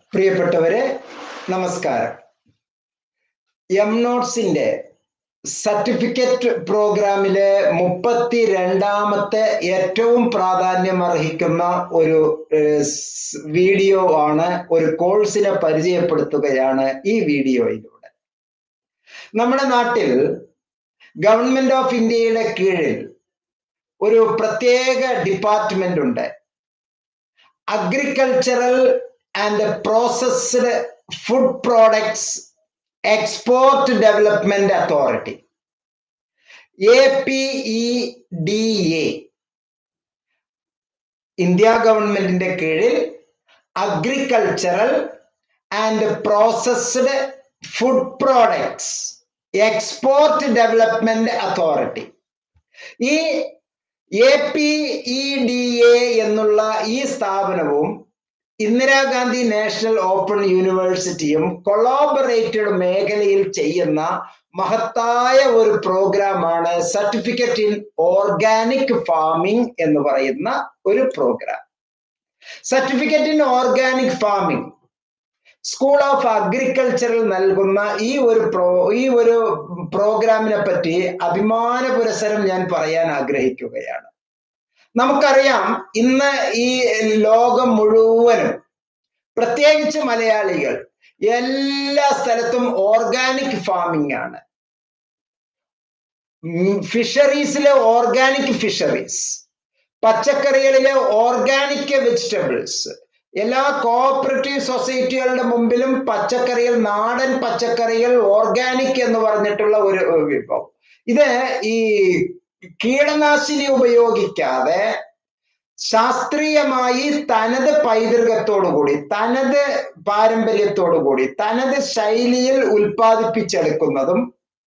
പ്രിയപ്പെട്ടവരെ നമസ്കാരം M നോട്ട്സിന്റെ certificate പ്രോഗ്രാമിലെ മുപ്പത്തി രണ്ടാമത്തെ ഏറ്റവും പ്രാധാന്യം അർഹിക്കുന്ന ഒരു ഏഹ്, സ് വീഡിയോ ആണ് ഒരു കോഴ്സിനെ പരിചയപ്പെടുത്തുകയാണ് ഈ വീഡിയോയിലൂടെ നമ്മുടെ നാട്ടിൽ ഗവൺമെന്റ് ഓഫ് ഇന്ത്യയുടെ കീഴിൽ ഒരു പ്രത്യേക ഡിപ്പാർട്ട്മെന്റ് ഉണ്ട് agricultural and processed food products export development authority A P E D A India ഗവൺമെന്റിന്റെ കീഴിൽ agricultural and processed food products export development authority ഈ A P E D A എന്നുള്ള ഈ സ്ഥാപനവും ഇന്ദിരാഗാന്ധി നാഷണൽ ഓപ്പൺ യൂണിവേഴ്സിറ്റിയും കൊളാബറേറ്റഡ് മേഖലയിൽ ചെയ്യുന്ന മഹത്തായ ഒരു പ്രോഗ്രാമാണ് സർട്ടിഫിക്കറ്റ് ഇൻ ഓർഗാനിക് ഫാമിംഗ് എന്ന് പറയുന്ന ഒരു program certificate in organic farming school of അഗ്രികൾച്ചറിൽ നൽകുന്ന ഈ ഒരു പ്രോ ഈ ഒരു പ്രോഗ്രാമിനെ പറ്റി അഭിമാന പുരസരം ഞാൻ പറയാൻ ആഗ്രഹിക്കുകയാണ് നമുക്കറിയാം ഇന്ന് ഈ ലോകം മുഴുവനും പ്രത്യേകിച്ച് മലയാളികൾ എല്ലാ സ്ഥലത്തും ഓർഗാനിക് ഫാമിംഗ് ആണ് ഫിഷറീസിലെ ഓർഗാനിക് ഫിഷറീസ് പച്ചക്കറികളിലെ ഓർഗാനിക് വെജിറ്റബിൾസ് എല്ലാ കോഓപ്പറേറ്റീവ് സൊസൈറ്റികളുടെ മുമ്പിലും പച്ചക്കറികൾ നാടൻ പച്ചക്കറികൾ ഓർഗാനിക് എന്ന് പറഞ്ഞിട്ടുള്ള ഒരു വിഭവം ഇത് ഈ കീടനാശിനി ഉപയോഗിക്കാതെ ശാസ്ത്രീയമായി തനത് പൈതൃകത്തോടുകൂടി തനത് പാരമ്പര്യത്തോടുകൂടി തനത് ശൈലിയിൽ ഉൽപ്പാദിപ്പിച്ചെടുക്കുന്നതും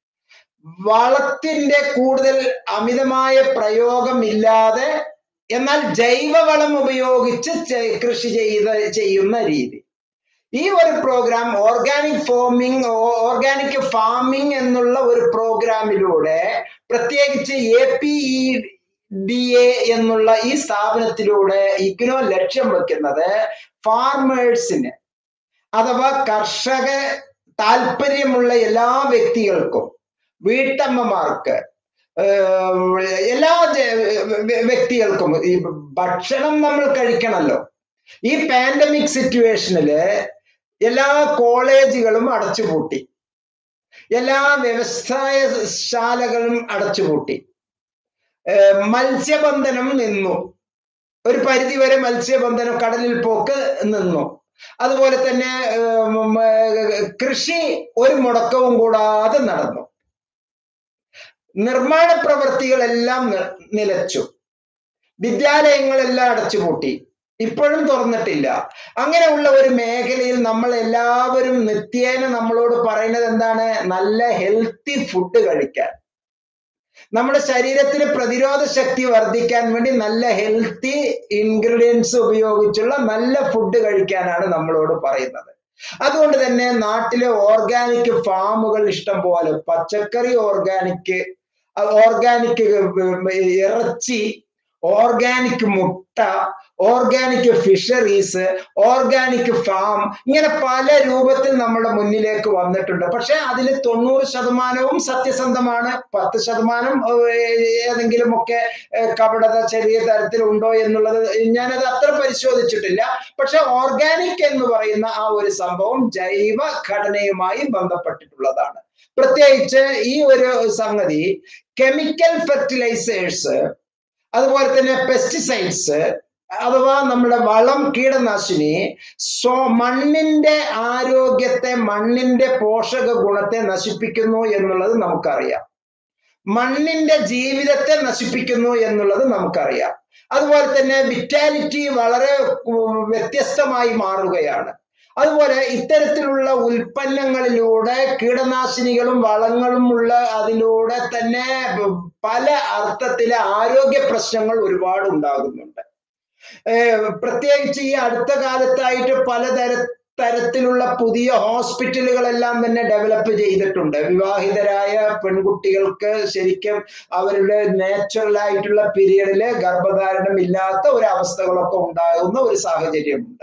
വളത്തിന്റെ കൂടുതൽ അമിതമായ പ്രയോഗമില്ലാതെ എന്നാൽ ജൈവവളം ഉപയോഗിച്ച് ചെ- കൃഷി ചെയ്ത് ചെയ്യുന്ന രീതി ഈ ഒരു program organic farming organic farming എന്നുള്ള ഒരു പ്രോഗ്രാമിലൂടെ പ്രത്യേകിച്ച് A P E D A എന്നുള്ള ഈ സ്ഥാപനത്തിലൂടെ ഇഗ്നോ ലക്ഷ്യം വെക്കുന്നത് ഫാർമേഴ്സിന് അഥവാ കർഷക താല്പര്യമുള്ള എല്ലാ വ്യക്തികൾക്കും വീട്ടമ്മമാർക്ക് ഏഹ്, എല്ലാ ജ- വ്യ- വ്യക്തികൾക്കും ഈ ഭക്ഷണം നമ്മൾ കഴിക്കണമല്ലോ ഈ പാൻഡമിക് സിറ്റുവേഷനില് എല്ലാ കോളേജുകളും അടച്ചുപൂട്ടി എല്ലാ വ്യവസായ ശാലകളും അടച്ചുപൂട്ടി ഏഹ് മത്സ്യബന്ധനം നിന്നു ഒരു പരിധി വരെ മത്സ്യബന്ധനം കടലിൽ പോക്ക് നിന്നു അതുപോലെ തന്നെ ഏഹ് ഉം, ഏഹ് കൃഷി ഒരു മുടക്കവും കൂടാതെ നടന്നു നിർമ്മാണ പ്രവൃത്തികളെല്ലാം നി- നിലച്ചു വിദ്യാലയങ്ങളെല്ലാം അടച്ചുപൂട്ടി ഇപ്പോഴും തുറന്നിട്ടില്ല അങ്ങനെയുള്ള ഒരു മേഖലയിൽ നമ്മൾ എല്ലാവരും നിത്യേന നമ്മളോട് പറയുന്നത് എന്താണ് നല്ല ഹെൽത്തി ഫുഡ് കഴിക്കാൻ നമ്മുടെ ശരീരത്തിന് പ്രതിരോധ ശക്തി വർദ്ധിക്കാൻ വേണ്ടി നല്ല ഹെൽത്തി ഇൻഗ്രീഡിയൻസ് ഉപയോഗിച്ചുള്ള നല്ല ഫുഡ് കഴിക്കാനാണ് നമ്മളോട് പറയുന്നത് അതുകൊണ്ട് തന്നെ നാട്ടിലെ ഓർഗാനിക് ഫാമുകൾ ഇഷ്ടം പോലെ പച്ചക്കറി ഓർഗാനിക് ഓർഗാനിക് ഇറച്ചി ഓർഗാനിക് മുട്ട ഓർഗാനിക് ഫിഷറീസ് ഓർഗാനിക് ഫാം ഇങ്ങനെ പല രൂപത്തിൽ നമ്മുടെ മുന്നിലേക്ക് വന്നിട്ടുണ്ട് പക്ഷെ അതിൽ തൊണ്ണൂറ് ശതമാനവും സത്യസന്ധമാണ് പത്ത് ശതമാനം ഏഹ്, ഏതെങ്കിലും ഒക്കെ ഏഹ്, കപടത ചെറിയ തരത്തിലുണ്ടോ എന്നുള്ളത് ഞാനത് അത്ര പരിശോധിച്ചിട്ടില്ല പക്ഷെ ഓർഗാനിക് എന്ന് പറയുന്ന ആ ഒരു സംഭവം ജൈവ ഘടനയുമായി ബന്ധപ്പെട്ടിട്ടുള്ളതാണ് പ്രത്യേകിച്ച് ഈ ഒരു സംഗതി കെമിക്കൽ ഫെർട്ടിലൈസേഴ്സ് അതുപോലെ തന്നെ പെസ്റ്റിസൈഡ്സ് അഥവാ നമ്മുടെ വളം കീടനാശിനി സ്വ മണ്ണിന്റെ ആരോഗ്യത്തെ മണ്ണിന്റെ പോഷക ഗുണത്തെ നശിപ്പിക്കുന്നു എന്നുള്ളത് നമുക്കറിയാം മണ്ണിന്റെ ജീവിതത്തെ നശിപ്പിക്കുന്നു എന്നുള്ളത് നമുക്കറിയാം അതുപോലെ തന്നെ വിറ്റാലിറ്റി വളരെ ഉം, വ്യത്യസ്തമായി മാറുകയാണ് അതുപോലെ ഇത്തരത്തിലുള്ള ഉൽപ്പന്നങ്ങളിലൂടെ കീടനാശിനികളും വളങ്ങളും ഉള്ള അതിലൂടെ തന്നെ പല അർത്ഥത്തിലെ ആരോഗ്യ പ്രശ്നങ്ങൾ ഒരുപാട് ഉണ്ടാകുന്നുണ്ട് ഏഹ് പ്രത്യേകിച്ച് ഈ അടുത്ത കാലത്തായിട്ട് പലതര തരത്തിലുള്ള പുതിയ ഹോസ്പിറ്റലുകളെല്ലാം തന്നെ ഡെവലപ്പ് ചെയ്തിട്ടുണ്ട് വിവാഹിതരായ പെൺകുട്ടികൾക്ക് ശരിക്കും അവരുടെ നാച്ചുറൽ ആയിട്ടുള്ള പീരീഡില് ഗർഭധാരണം ഇല്ലാത്ത ഒരു അവസ്ഥകളൊക്കെ ഉണ്ടാകുന്ന ഒരു സാഹചര്യമുണ്ട്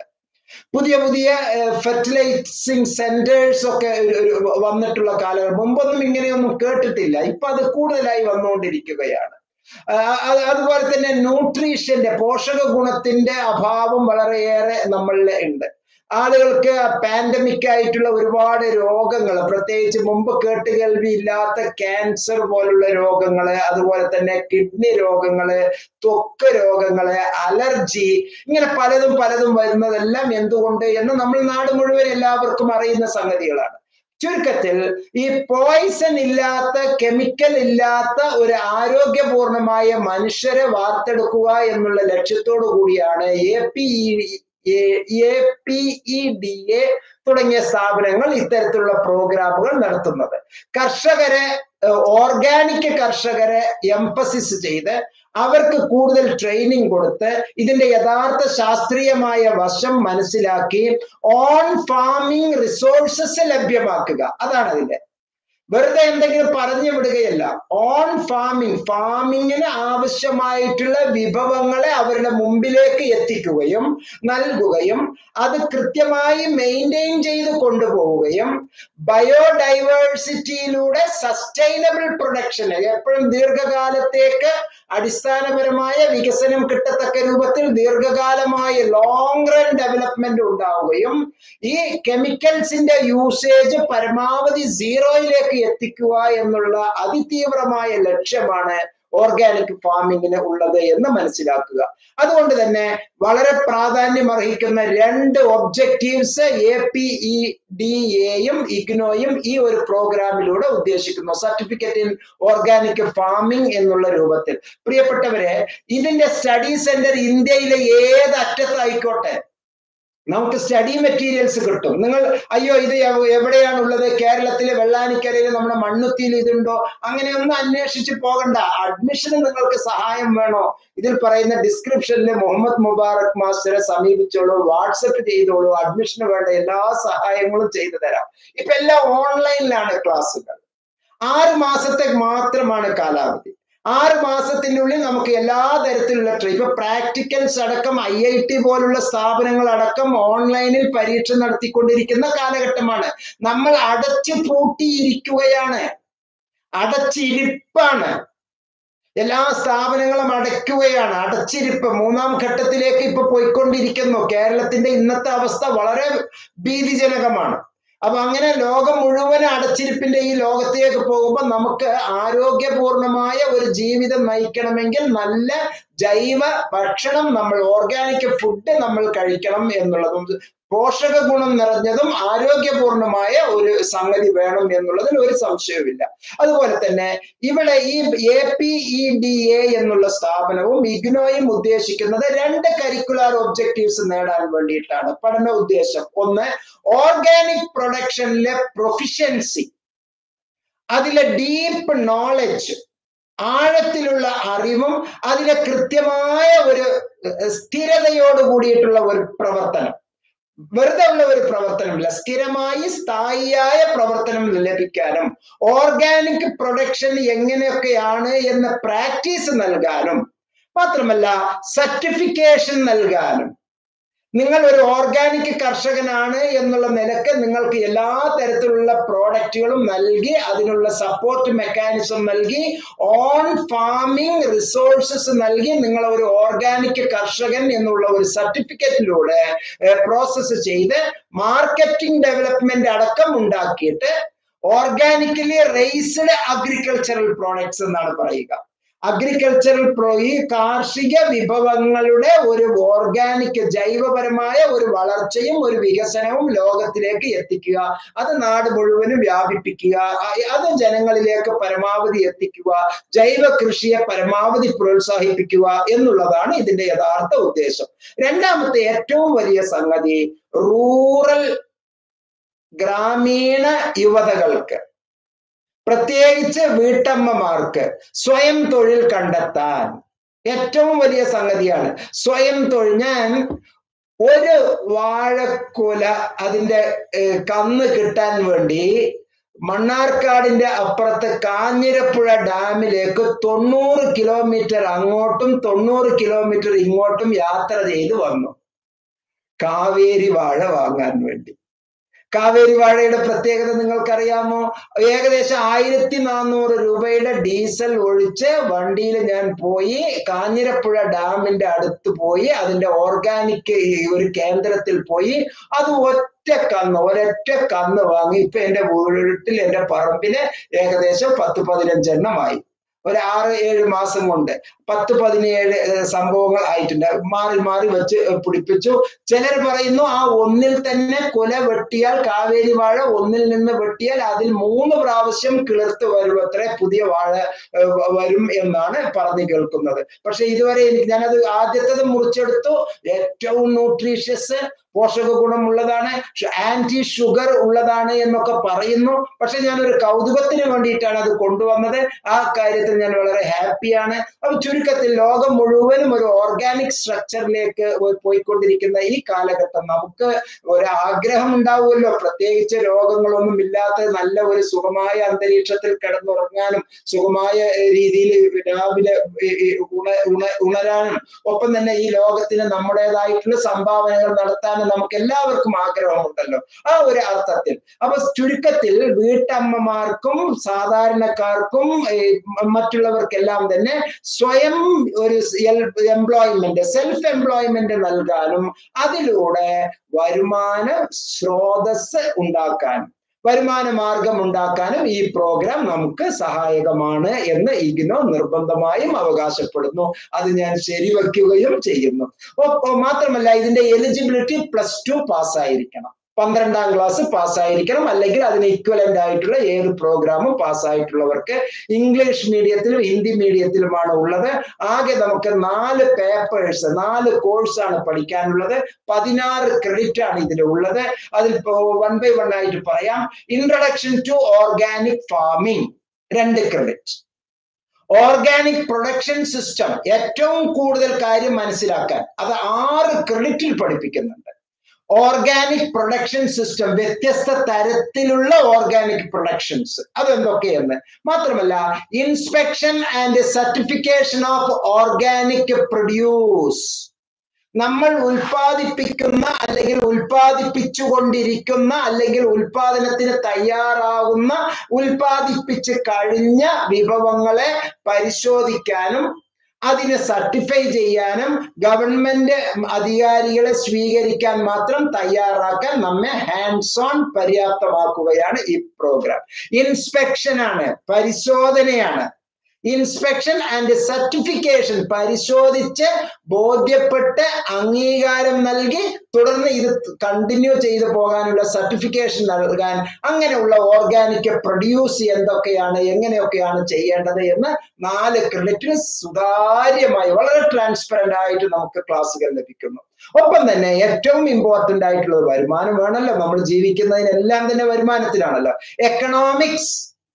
പുതിയ പുതിയ ഫെർട്ടിലൈസിങ് സെന്റേഴ്സ് ഒക്കെ ഒരു- ഒരു വന്നിട്ടുള്ള കാലം മുമ്പൊന്നും ഇങ്ങനെയൊന്നും കേട്ടിട്ടില്ല ഇപ്പൊ അത് കൂടുതലായി വന്നുകൊണ്ടിരിക്കുകയാണ് ആ, അത് അതുപോലെ തന്നെ ന്യൂട്രീഷന്റെ പോഷക ഗുണത്തിന്റെ അഭാവം വളരെയേറെ നമ്മളിൽ ഉണ്ട് ആളുകൾക്ക് പാൻഡമിക് ആയിട്ടുള്ള ഒരുപാട് രോഗങ്ങൾ പ്രത്യേകിച്ച് മുമ്പ് കേട്ടുകേൾവി ഇല്ലാത്ത ക്യാൻസർ പോലുള്ള രോഗങ്ങള് അതുപോലെ തന്നെ കിഡ്നി രോഗങ്ങള് ത്വക്ക് രോഗങ്ങള് അലർജി ഇങ്ങനെ പലതും പലതും വരുന്നതെല്ലാം എന്തുകൊണ്ട് എന്ന് നമ്മൾ നാട് മുഴുവൻ എല്ലാവർക്കും അറിയുന്ന സംഗതികളാണ് ചുരുക്കത്തിൽ ഈ പോയിസൺ ഇല്ലാത്ത കെമിക്കൽ ഇല്ലാത്ത ഒരു ആരോഗ്യപൂർണമായ മനുഷ്യരെ വാർത്തെടുക്കുക എന്നുള്ള ലക്ഷ്യത്തോടു കൂടിയാണ് A P A P E D A തുടങ്ങിയ സ്ഥാപനങ്ങൾ ഇത്തരത്തിലുള്ള പ്രോഗ്രാമുകൾ നടത്തുന്നത് കർഷകരെ ഓർഗാനിക് കർഷകരെ എംപസിസ് ചെയ്ത് അവർക്ക് കൂടുതൽ ട്രെയിനിങ് കൊടുത്ത് ഇതിന്റെ യഥാർത്ഥ ശാസ്ത്രീയമായ വശം മനസ്സിലാക്കി ഓൺ ഫാമിംഗ് റിസോഴ്സസ് ലഭ്യമാക്കുക അതാണ് അതിന്റെ വെറുതെ എന്തെങ്കിലും പറഞ്ഞു വിടുകയല്ല ഓൺ ഫാമിംഗ് ഫാമിങ്ങിന് ആവശ്യമായിട്ടുള്ള വിഭവങ്ങളെ അവരുടെ മുമ്പിലേക്ക് എത്തിക്കുകയും നൽകുകയും അത് കൃത്യമായി മെയിൻറ്റെയിൻ ചെയ്ത് കൊണ്ടുപോവുകയും ബയോഡൈവേഴ്സിറ്റിയിലൂടെ സസ്റ്റൈനബിൾ പ്രൊഡക്ഷന് എപ്പോഴും ദീർഘകാലത്തേക്ക് അടിസ്ഥാനപരമായ വികസനം കിട്ടത്തക്ക രൂപത്തിൽ ദീർഘകാലമായ ലോങ് റൺ ഡെവലപ്മെന്റ് ഉണ്ടാവുകയും ഈ കെമിക്കൽസിന്റെ യൂസേജ് പരമാവധി സീറോയിലേക്ക് എത്തിക്കുക എന്നുള്ള അതിതീവ്രമായ ലക്ഷ്യമാണ് ഓർഗാനിക് ഫാമിങ്ങിന് ഉള്ളത് എന്ന് മനസ്സിലാക്കുക അതുകൊണ്ട് തന്നെ വളരെ പ്രാധാന്യം അർഹിക്കുന്ന രണ്ട് objectives A P E D എയും ഇഗ്നോയും ഈ ഒരു പ്രോഗ്രാമിലൂടെ ഉദ്ദേശിക്കുന്നു സർട്ടിഫിക്കറ്റ് ഇൻ ഓർഗാനിക് ഫാമിംഗ് എന്നുള്ള രൂപത്തിൽ പ്രിയപ്പെട്ടവരെ ഇതിന്റെ സ്റ്റഡി സെന്റർ ഇന്ത്യയിലെ ഏത് അറ്റത്തായിക്കോട്ടെ നമുക്ക് സ്റ്റഡി മെറ്റീരിയൽസ് കിട്ടും നിങ്ങൾ അയ്യോ ഇത് എവ്- എവിടെയാണുള്ളത് കേരളത്തിലെ വെള്ളാനിക്കരയിൽ നമ്മുടെ മണ്ണുത്തിയിൽ ഇതുണ്ടോ അങ്ങനെയൊന്നും അന്വേഷിച്ച് പോകണ്ട അഡ്മിഷന് നിങ്ങൾക്ക് സഹായം വേണോ ഇതിൽ പറയുന്ന ഡിസ്ക്രിപ്ഷനിൽ മുഹമ്മദ് മുബാറക് മാസ്റ്ററെ സമീപിച്ചോളൂ വാട്സപ്പ് ചെയ്തോളൂ അഡ്മിഷന് വേണ്ട എല്ലാ സഹായങ്ങളും ചെയ്തു തരാം ഇപ്പൊ എല്ലാം ഓൺലൈനിലാണ് ക്ലാസ്സുകൾ ആറ് മാസത്തെ മാത്രമാണ് കാലാവധി ആറ് മാസത്തിനുള്ളിൽ നമുക്ക് എല്ലാ തരത്തിലുള്ള ട്രെ- ഇപ്പൊ പ്രാക്ടിക്കൽസ് അടക്കം ഐ ഐ ടി പോലുള്ള സ്ഥാപനങ്ങൾ അടക്കം ഓൺലൈനിൽ പരീക്ഷ നടത്തിക്കൊണ്ടിരിക്കുന്ന കാലഘട്ടമാണ് നമ്മൾ അടച്ചു പൂട്ടിയിരിക്കുകയാണ് അടച്ചിരിപ്പാണ് എല്ലാ സ്ഥാപനങ്ങളും അടയ്ക്കുകയാണ് അടച്ചിരിപ്പ് മൂന്നാം ഘട്ടത്തിലേക്ക് ഇപ്പൊ പോയിക്കൊണ്ടിരിക്കുന്നു കേരളത്തിന്റെ ഇന്നത്തെ അവസ്ഥ വളരെ ഭീതിജനകമാണ് അപ്പൊ അങ്ങനെ ലോകം മുഴുവൻ അടച്ചിരിപ്പിന്റെ ഈ ലോകത്തേക്ക് പോകുമ്പോൾ നമുക്ക് ആരോഗ്യപൂർണമായ ഒരു ജീവിതം നയിക്കണമെങ്കിൽ നല്ല ജൈവ ഭക്ഷണം നമ്മൾ ഓർഗാനിക് ഫുഡ് നമ്മൾ കഴിക്കണം എന്നുള്ളതും പോഷക ഗുണം നിറഞ്ഞതും ആരോഗ്യപൂർണമായ ഒരു സംഗതി വേണം എന്നുള്ളതിൽ ഒരു സംശയവുമില്ല അതുപോലെ തന്നെ ഇവിടെ ഈ A P E D A എന്നുള്ള സ്ഥാപനവും ഇഗ്നോയും ഉദ്ദേശിക്കുന്നത് രണ്ട് കരിക്കുലർ ഒബ്ജക്റ്റീവ്സ് നേടാൻ വേണ്ടിയിട്ടാണ് പഠന ഉദ്ദേശം ഒന്ന് ഓർഗാനിക് പ്രൊഡക്ഷനിലെ പ്രൊഫിഷ്യൻസി അതിലെ ഡീപ്പ് നോളജ് ആഴത്തിലുള്ള അറിവും അതിലെ കൃത്യമായ ഒരു ഏഹ്, സ്ഥിരതയോട് കൂടിയിട്ടുള്ള ഒരു പ്രവർത്തനം വെറുതെ ഉള്ള ഒരു പ്രവർത്തനമില്ല സ്ഥിരമായി സ്ഥായിയായ പ്രവർത്തനം ലഭിക്കാനും ഓർഗാനിക് പ്രൊഡക്ഷൻ എങ്ങനെയൊക്കെയാണ് എന്ന പ്രാക്ടീസ് നൽകാനും മാത്രമല്ല സർട്ടിഫിക്കേഷൻ നൽകാനും നിങ്ങൾ ഒരു ഓർഗാനിക് കർഷകനാണ് എന്നുള്ള നിലക്ക് നിങ്ങൾക്ക് എല്ലാ തരത്തിലുള്ള പ്രോഡക്റ്റുകളും നൽകി അതിനുള്ള സപ്പോർട്ട് മെക്കാനിസം നൽകി ഓൺ ഫാമിംഗ് റിസോഴ്സസ് നൽകി നിങ്ങൾ ഒരു ഓർഗാനിക് കർഷകൻ എന്നുള്ള ഒരു സർട്ടിഫിക്കറ്റിലൂടെ പ്രോസസ്സ് ചെയ്ത് മാർക്കറ്റിംഗ് ഡെവലപ്മെന്റ് അടക്കം ഉണ്ടാക്കിയിട്ട് ഓർഗാനിക്കലി റേസ്ഡ് അഗ്രികൾച്ചറൽ പ്രോഡക്ട്സ് എന്നാണ് പറയുക അഗ്രികൾച്ചറൽ പ്രോ ഈ കാർഷിക വിഭവങ്ങളുടെ ഒരു ഓർഗാനിക് ജൈവപരമായ ഒരു വളർച്ചയും ഒരു വികസനവും ലോകത്തിലേക്ക് എത്തിക്കുക അത് നാട് മുഴുവനും വ്യാപിപ്പിക്കുക അ- അത് ജനങ്ങളിലേക്ക് പരമാവധി എത്തിക്കുക ജൈവ കൃഷിയെ പരമാവധി പ്രോത്സാഹിപ്പിക്കുക എന്നുള്ളതാണ് ഇതിന്റെ യഥാർത്ഥ ഉദ്ദേശം രണ്ടാമത്തെ ഏറ്റവും വലിയ സംഗതി റൂറൽ ഗ്രാമീണ യുവതകൾക്ക് പ്രത്യേകിച്ച് വീട്ടമ്മമാർക്ക് സ്വയം തൊഴിൽ കണ്ടെത്താൻ ഏറ്റവും വലിയ സംഗതിയാണ് സ്വയം തൊഴിൽ ഞാൻ ഒരു വാഴക്കുല അതിന്റെ ഏഹ്, കന്ന് കിട്ടാൻ വേണ്ടി മണ്ണാർക്കാടിന്റെ അപ്പുറത്ത് കാഞ്ഞിരപ്പുഴ ഡാമിലേക്ക് തൊണ്ണൂറ് കിലോമീറ്റർ അങ്ങോട്ടും തൊണ്ണൂറ് കിലോമീറ്റർ ഇങ്ങോട്ടും യാത്ര ചെയ്ത് വന്നു കാവേരി വാഴ വാങ്ങാൻ വേണ്ടി കാവേരി വാഴയുടെ പ്രത്യേകത നിങ്ങൾക്കറിയാമോ ഏകദേശം ആയിരത്തി നാനൂറ് രൂപയുടെ ഡീസൽ ഒഴിച്ച് വണ്ടിയിൽ ഞാൻ പോയി കാഞ്ഞിരപ്പുഴ ഡാമിന്റെ അടുത്ത് പോയി അതിന്റെ ഓർഗാനിക് ഒരു കേന്ദ്രത്തിൽ പോയി അത് ഒറ്റ കന്ന് ഒരൊറ്റ കന്ന് വാങ്ങി ഇപ്പൊ എന്റെ വീട്ടിൽ എന്റെ പറമ്പില് ഏകദേശം പത്ത് പതിനഞ്ചെണ്ണമായി ഒരു ആറ് ഏഴ് മാസം കൊണ്ട് പത്ത് പതിനേഴ് സംഭവങ്ങൾ ആയിട്ടുണ്ട് മാറി മാറി വെച്ച് പിടിപ്പിച്ചു ചിലർ പറയുന്നു ആ ഒന്നിൽ തന്നെ കുല വെട്ടിയാൽ കാവേരി വാഴ ഒന്നിൽ നിന്ന് വെട്ടിയാൽ അതിൽ മൂന്ന് പ്രാവശ്യം കിളിർത്ത് വരും അത്ര പുതിയ വാഴ വരും എന്നാണ് പറഞ്ഞു കേൾക്കുന്നത് പക്ഷെ ഇതുവരെ എനിക്ക് ഞാനത് ആദ്യത്തത് മുറിച്ചെടുത്തു ഏറ്റവും ന്യൂട്രീഷ്യസ് പോഷക ഗുണമുള്ളതാണ് ആന്റി ഷുഗർ ഉള്ളതാണ് എന്നൊക്കെ പറയുന്നു പക്ഷെ ഞാനൊരു കൗതുകത്തിന് വേണ്ടിയിട്ടാണ് അത് കൊണ്ടുവന്നത് ആ കാര്യത്തിൽ ഞാൻ വളരെ ഹാപ്പിയാണ് അപ്പൊ ചുരുക്കത്തിൽ ലോകം മുഴുവനും ഒരു ഓർഗാനിക് സ്ട്രക്ചറിലേക്ക് പോയിക്കൊണ്ടിരിക്കുന്ന ഈ കാലഘട്ടം നമുക്ക് ഒരു ആഗ്രഹം ഉണ്ടാവുമല്ലോ പ്രത്യേകിച്ച് രോഗങ്ങളൊന്നും ഇല്ലാത്ത നല്ല ഒരു സുഖമായ അന്തരീക്ഷത്തിൽ കിടന്നുറങ്ങാനും സുഖമായ രീതിയിൽ രാവിലെ ഉണ ഉണ ഉണരാനും ഒപ്പം തന്നെ ഈ ലോകത്തിന് നമ്മുടേതായിട്ടുള്ള സംഭാവനകൾ നടത്താനും നമുക്ക് എല്ലാവർക്കും ആഗ്രഹമുണ്ടല്ലോ ആ ഒരു അർത്ഥത്തിൽ അപ്പൊ ചുരുക്കത്തിൽ വീട്ടമ്മമാർക്കും സാധാരണക്കാർക്കും മറ്റുള്ളവർക്കെല്ലാം തന്നെ സ്വയം ഒരു എംപ്ലോയ്മെന്റ് സെൽഫ് എംപ്ലോയ്മെന്റ് നൽകാനും അതിലൂടെ വരുമാന സ്രോതസ് ഉണ്ടാക്കാനും വരുമാന മാർഗം ഉണ്ടാക്കാനും ഈ പ്രോഗ്രാം നമുക്ക് സഹായകമാണ് എന്ന് ഇഗ്നോ നിർബന്ധമായും അവകാശപ്പെടുന്നു അത് ഞാൻ ശരിവെക്കുകയും ചെയ്യുന്നു മാത്രമല്ല ഇതിന്റെ എലിജിബിലിറ്റി പ്ലസ് ടു പാസ്സായിരിക്കണം പന്ത്രണ്ടാം ക്ലാസ് പാസ്സായിരിക്കണം അല്ലെങ്കിൽ അതിന് ഇക്വലന്റ് ആയിട്ടുള്ള ഏത് പ്രോഗ്രാമും പാസ്സായിട്ടുള്ളവർക്ക് ഇംഗ്ലീഷ് മീഡിയത്തിലും ഹിന്ദി മീഡിയത്തിലുമാണ് ഉള്ളത് ആകെ നമുക്ക് നാല് പേപ്പേഴ്സ് നാല് കോഴ്സാണ് പഠിക്കാനുള്ളത് പതിനാറ് ക്രെഡിറ്റ് ആണ് ഇതിൽ ഉള്ളത് അതിൽ വൺ ബൈ വൺ ആയിട്ട് പറയാം ഇൻട്രഡക്ഷൻ ടു ഓർഗാനിക് ഫാമിംഗ് രണ്ട് ക്രെഡിറ്റ് ഓർഗാനിക് പ്രൊഡക്ഷൻ സിസ്റ്റം ഏറ്റവും കൂടുതൽ കാര്യം മനസ്സിലാക്കാൻ അത് ആറ് ക്രെഡിറ്റിൽ പഠിപ്പിക്കുന്നുണ്ട് ഓർഗാനിക് പ്രൊഡക്ഷൻ സിസ്റ്റം വ്യത്യസ്ത തരത്തിലുള്ള ഓർഗാനിക് പ്രൊഡക്ഷൻസ് അതെന്തൊക്കെയെന്ന് മാത്രമല്ല inspection and certification of organic produce നമ്മൾ ഉൽപ്പാദിപ്പിക്കുന്ന അല്ലെങ്കിൽ ഉൽപ്പാദിപ്പിച്ചുകൊണ്ടിരിക്കുന്ന അല്ലെങ്കിൽ ഉൽപാദനത്തിന് തയ്യാറാകുന്ന ഉൽപ്പാദിപ്പിച്ച് കഴിഞ്ഞ വിഭവങ്ങളെ പരിശോധിക്കാനും അതിനെ സർട്ടിഫൈ ചെയ്യാനും ഗവൺമെന്റ് അധികാരികളെ സ്വീകരിക്കാൻ മാത്രം തയ്യാറാക്കാൻ നമ്മെ ഹാൻഡ്സ് ഓൺ പര്യാപ്തമാക്കുകയാണ് ഈ പ്രോഗ്രാം ഇൻസ്പെക്ഷൻ ആണ് പരിശോധനയാണ് ഇൻസ്പെക്ഷൻ ആൻഡ് സർട്ടിഫിക്കേഷൻ പരിശോധിച്ച് ബോധ്യപ്പെട്ട് അംഗീകാരം നൽകി തുടർന്ന് ഇത് കണ്ടിന്യൂ ചെയ്തു പോകാനുള്ള സർട്ടിഫിക്കേഷൻ നൽകാൻ അങ്ങനെയുള്ള ഓർഗാനിക് പ്രൊഡ്യൂസ് എന്തൊക്കെയാണ് എങ്ങനെയൊക്കെയാണ് ചെയ്യേണ്ടത് എന്ന് നാല് ക്രെഡിറ്റിന് സുതാര്യമായി വളരെ ട്രാൻസ്പെറന്റ് ആയിട്ട് നമുക്ക് ക്ലാസ്സുകൾ ലഭിക്കുന്നു ഒപ്പം തന്നെ ഏറ്റവും ഇമ്പോർട്ടന്റ് ആയിട്ടുള്ള ഒരു വരുമാനം വേണമല്ലോ നമ്മൾ ജീവിക്കുന്നതിനെല്ലാം തന്നെ വരുമാനത്തിലാണല്ലോ economics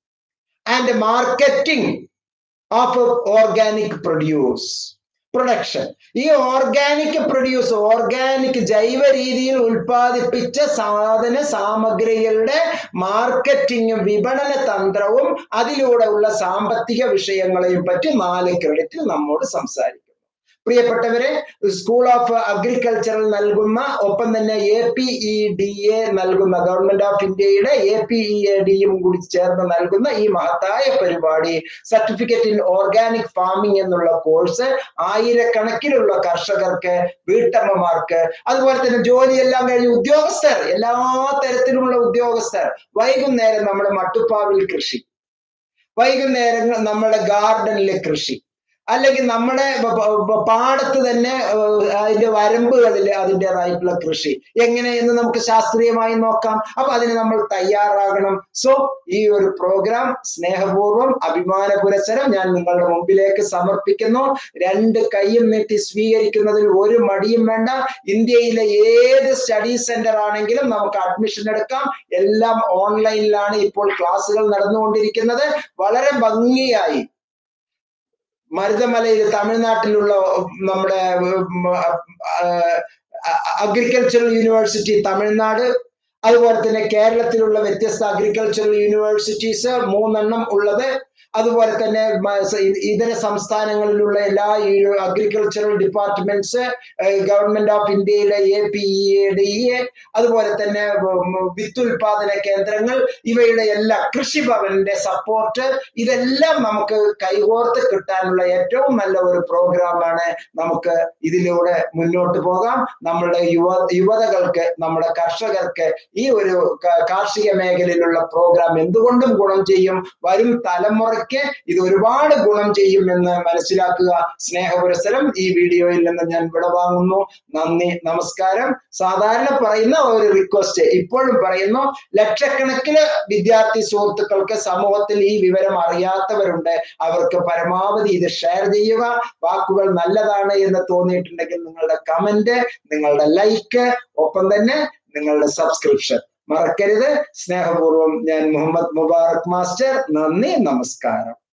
and marketing of organic produce production ഈ ഓർഗാനിക് പ്രൊഡ്യൂസ് ഓർഗാനിക് ജൈവ രീതിയിൽ ഉൽപ്പാദിപ്പിച്ച സാധന സാമഗ്രികളുടെ മാർക്കറ്റിംഗും വിപണന തന്ത്രവും അതിലൂടെ ഉള്ള സാമ്പത്തിക വിഷയങ്ങളെയും പറ്റി നാല് ക്രെഡിറ്റിൽ നമ്മോട് സംസാരിക്കും പ്രിയപ്പെട്ടവരെ സ്കൂൾ ഓഫ് അഗ്രികൾച്ചറിൽ നൽകുന്ന ഒപ്പം തന്നെ A P E D A നൽകുന്ന ഗവൺമെന്റ് ഓഫ് ഇന്ത്യയുടെ എ പി ഇ എ ഡിയും കൂടി ചേർന്ന് നൽകുന്ന ഈ മഹത്തായ പരിപാടി സർട്ടിഫിക്കറ്റ് ഇൻ ഓർഗാനിക് ഫാമിംഗ് എന്നുള്ള കോഴ്സ് ആയിരക്കണക്കിനുള്ള കർഷകർക്ക് വീട്ടമ്മമാർക്ക് അതുപോലെ തന്നെ ജോലിയെല്ലാം കഴിഞ്ഞ് ഉദ്യോഗസ്ഥർ എല്ലാ തരത്തിലുമുള്ള ഉദ്യോഗസ്ഥർ വൈകുന്നേരം നമ്മുടെ മട്ടുപ്പാവിൽ കൃഷി വൈകുന്നേരം നമ്മുടെ ഗാർഡനിലെ കൃഷി അല്ലെങ്കിൽ നമ്മുടെ പാടത്ത് തന്നെ അതിന്റെ വരമ്പുകളിൽ അതിൻ്റെതായിട്ടുള്ള കൃഷി എങ്ങനെയെന്ന് നമുക്ക് ശാസ്ത്രീയമായി നോക്കാം അപ്പൊ അതിന് നമ്മൾ തയ്യാറാകണം സോ ഈ ഒരു പ്രോഗ്രാം സ്നേഹപൂർവ്വം അഭിമാന പുരസരം ഞാൻ നിങ്ങളുടെ മുമ്പിലേക്ക് സമർപ്പിക്കുന്നു രണ്ട് കൈയും നീട്ടി സ്വീകരിക്കുന്നതിൽ ഒരു മടിയും വേണ്ട ഇന്ത്യയിലെ ഏത് സ്റ്റഡി സെന്റർ ആണെങ്കിലും നമുക്ക് അഡ്മിഷൻ എടുക്കാം എല്ലാം ഓൺലൈനിലാണ് ഇപ്പോൾ ക്ലാസ്സുകൾ നടന്നുകൊണ്ടിരിക്കുന്നത് വളരെ ഭംഗിയായി മരുതമലയിൽ തമിഴ്നാട്ടിലുള്ള നമ്മുടെ അഗ്രികൾച്ചറൽ യൂണിവേഴ്സിറ്റി തമിഴ്നാട് അതുപോലെ തന്നെ കേരളത്തിലുള്ള വ്യത്യസ്ത അഗ്രികൾച്ചറൽ യൂണിവേഴ്സിറ്റീസ് മൂന്നെണ്ണം ഉള്ളത് അതുപോലെ തന്നെ മ- സ- ഇ- ഇതര സംസ്ഥാനങ്ങളിലുള്ള എല്ലാ ഈ അഗ്രികൾച്ചറൽ ഡിപ്പാർട്ട്മെന്റ്സ് ഗവൺമെന്റ് ഓഫ് ഇന്ത്യയിലെ A P E D A അതുപോലെ തന്നെ ഉം, വിത്തുൽപാദന കേന്ദ്രങ്ങൾ ഇവയുടെ എല്ലാ കൃഷിഭവന്റെ സപ്പോർട്ട് ഇതെല്ലാം നമുക്ക് കൈകോർത്ത് കിട്ടാനുള്ള ഏറ്റവും നല്ല ഒരു പ്രോഗ്രാമാണ് നമുക്ക് ഇതിലൂടെ മുന്നോട്ട് പോകാം നമ്മളുടെ യുവ യുവതകൾക്ക് നമ്മുടെ കർഷകർക്ക് ഈ ഒരു ക- കാർഷിക മേഖലയിലുള്ള പ്രോഗ്രാം എന്തുകൊണ്ടും ഗുണം ചെയ്യും വരും തലമുറയ്ക്ക് ഇത് ഒരുപാട് ഗുണം ചെയ്യും എന്ന് മനസ്സിലാക്കുക സ്നേഹപുരസരം ഈ വീഡിയോയിൽ നിന്ന് ഞാൻ വിടവാങ്ങുന്നു നന്ദി നമസ്കാരം സാധാരണ പറയുന്ന ഒരു റിക്വസ്റ്റ് ഇപ്പോഴും പറയുന്നു ലക്ഷക്കണക്കിന് വിദ്യാർത്ഥി സുഹൃത്തുക്കൾക്ക് സമൂഹത്തിൽ ഈ വിവരം അറിയാത്തവരുണ്ട് അവർക്ക് പരമാവധി ഇത് ഷെയർ ചെയ്യുക വാക്കുകൾ നല്ലതാണ് എന്ന് തോന്നിയിട്ടുണ്ടെങ്കിൽ നിങ്ങളുടെ കമന്റ് നിങ്ങളുടെ ലൈക്ക് ഒപ്പം തന്നെ നിങ്ങളുടെ സബ്സ്ക്രിപ്ഷൻ മറക്കരുത് സ്നേഹപൂർവ്വം ഞാൻ മുഹമ്മദ് മുബാറക് മാസ്റ്റർ നന്ദി നമസ്കാരം